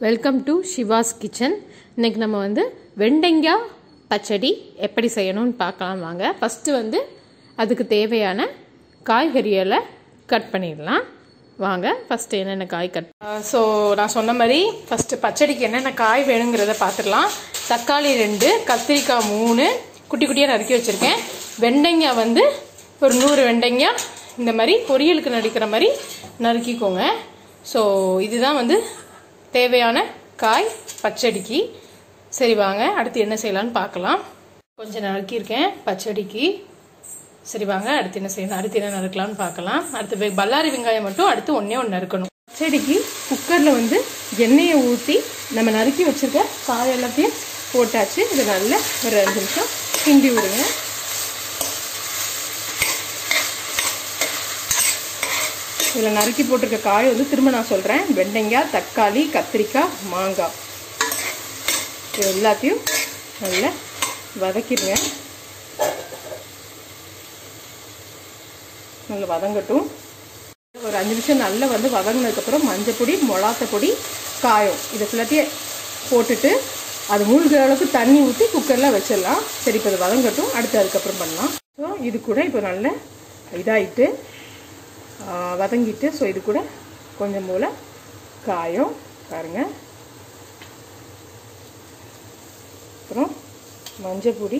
welcome to Siva's kitchen இன்னைக்கு நம்ம வந்து வெண்டங்காய் பச்சடி எப்படி செய்யணும்னு பார்க்கலாம் வாங்க ஃபஸ்ட்டு வந்து அதுக்கு தேவையான காய்கறிகளை கட் பண்ணிடலாம் வாங்க ஃபஸ்ட்டு என்னென்ன காய் கட் ஸோ நான் சொன்ன மாதிரி ஃபஸ்ட்டு பச்சடிக்கு என்னென்ன காய் வேணுங்கிறத பார்த்துடலாம் தக்காளி ரெண்டு கத்திரிக்காய் மூணு குட்டி குட்டியாக நறுக்கி வச்சுருக்கேன் வெண்டைங்காய் வந்து ஒரு நூறு வெண்டைங்காய் இந்த மாதிரி பொரியலுக்கு நடிக்கிற மாதிரி நறுக்கிக்கோங்க ஸோ இதுதான் வந்து தேவையான காய் பச்சடிக்கு சரி வாங்க அடுத்து என்ன செய்யலாம்னு பார்க்கலாம் கொஞ்சம் நறுக்கியிருக்கேன் பச்சடிக்கு சரி வாங்க அடுத்து என்ன செய்யணும் அடுத்து என்ன நறுக்கலாம்னு பார்க்கலாம் அடுத்து வெ- பல்லாரி வெங்காயம் மட்டும் அடுத்து ஒன்றே ஒன்று நறுக்கணும் பச்சடிக்கு குக்கரில் வந்து எண்ணெயை ஊற்றி நம்ம நறுக்கி வச்சிருக்க காய் எல்லாத்தையும் போட்டாச்சு இது நல்லா ஒரு அஞ்சு நிமிஷம் கிண்டி விடுங்க இதில் நறுக்கி போட்டிருக்க காய் வந்து திரும்ப நான் சொல்கிறேன் வெண்டைக்காய் தக்காளி கத்திரிக்காய் மாங்காய் இது எல்லாத்தையும் நல்லா வதக்கிடுங்க நல்லா வதங்கட்டும் ஒரு அஞ்சு நிமிஷம் நல்லா வந்து வதங்கினதுக்கப்புறம் மஞ்சள் பொடி மிளகாத்த பொடி காயம் இதை ஃபுல்லாத்தையும் போட்டுட்டு அது மூழ்கிற அளவுக்கு தண்ணி ஊற்றி குக்கரில் வச்சிடலாம் சரி இப்போ அது வதங்கட்டும் அடுத்து அதுக்கப்புறம் பண்ணலாம் ஸோ இது கூட இப்போ நல்ல இதாயிட்டு ஆ, வதங்கிட்டு ஸோ இது கூட கொஞ்சம் போல் காயம் பாருங்க அப்புறம் மஞ்சள் பொடி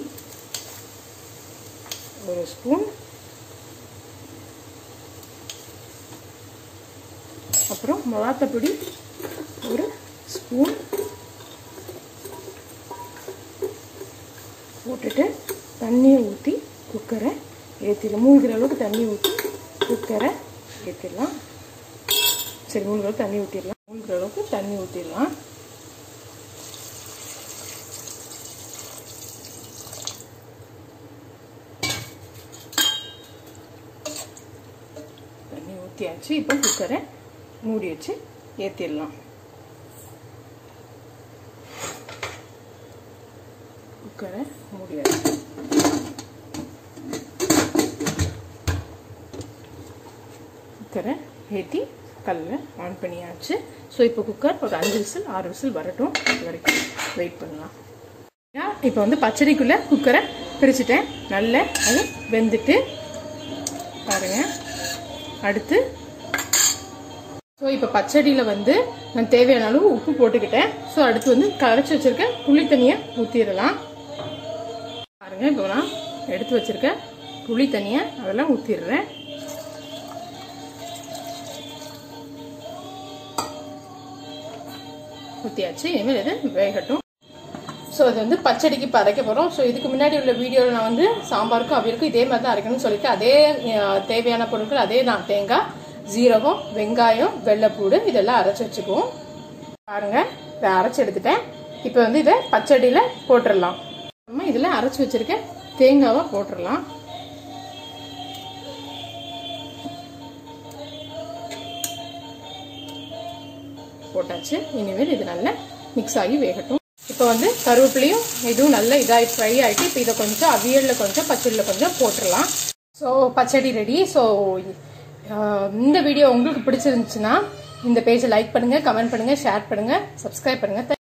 ஒரு ஸ்பூன் அப்புறம் மிளகாத்தப்பொடி ஒரு ஸ்பூன் போட்டுட்டு தண்ணியை ஊற்றி குக்கரை ஏற்றிடலாம் மூழ்கிற அளவுக்கு தண்ணி ஊற்றி குக்கரை ஏற்றிடலாம் சரி மூழ்கிற அளவுக்கு தண்ணி ஊற்றிடலாம் மூழ்கிற அளவுக்கு தண்ணி ஊற்றிடலாம் தண்ணி ஊற்றியாச்சு இப்போ குக்கரை மூடி வச்சு ஏற்றிடலாம் குக்கரை மூடியாச்சு குக்கரை ஏற்றி கல்லை ஆன் பண்ணியாச்சு ஸோ இப்போ குக்கர் ஒரு அஞ்சு விசில் ஆறு விசில் வரட்டும் அது வரைக்கும் வெயிட் பண்ணலாம் இப்போ வந்து பச்சடிக்குள்ளே குக்கரை பிரிச்சுட்டேன் நல்ல அது வெந்துட்டு பாருங்க அடுத்து ஸோ இப்போ பச்சடியில் வந்து நான் தேவையான அளவு உப்பு போட்டுக்கிட்டேன் ஸோ அடுத்து வந்து கரைச்சி வச்சிருக்க புளி தண்ணியை ஊற்றிடலாம் பாருங்க இப்போ நான் எடுத்து வச்சிருக்க புளி தண்ணியை அதெல்லாம் ஊற்றிடுறேன் ஊற்றியாச்சு இனிமேல் இது வேகட்டும் ஸோ இது வந்து பச்சடிக்கு இப்போ அரைக்க போகிறோம் ஸோ இதுக்கு முன்னாடி உள்ள வீடியோவில் நான் வந்து சாம்பாருக்கும் அவியலுக்கும் இதே மாதிரி தான் அரைக்கணும்னு சொல்லிட்டு அதே அஹ், தேவையான பொருட்கள் அதே தான் தேங்காய் ஜீரகம் வெங்காயம் வெள்ளைப்பூடு இதெல்லாம் அரைச்சி வச்சுக்குவோம் பாருங்க இதை அரைச்சி எடுத்துட்டேன் இப்போ வந்து இதை பச்சடியில் போட்டுடலாம் நம்ம இதில் அரைச்சி வச்சிருக்க தேங்காவை போட்டுடலாம் போட்டாச்சு இனிமேல் இது நல்லா மிக்ஸ் ஆகி வேகட்டும் இப்போ வந்து கருவேப்பிலையும் இதுவும் நல்லா இதாகி ஃப்ரை ஆகிட்டு இப்போ இதை கொஞ்சம் அவியலில் கொஞ்சம் பச்சடியில் கொஞ்சம் போட்டுடலாம் ஸோ பச்சடி ரெடி ஸோ இந்த வீடியோ உங்களுக்கு பிடிச்சிருந்துச்சுன்னா இந்த பேஜை லைக் பண்ணுங்கள் கமெண்ட் பண்ணுங்கள் ஷேர் பண்ணுங்கள் சப்ஸ்கிரைப் பண்ணுங்கள்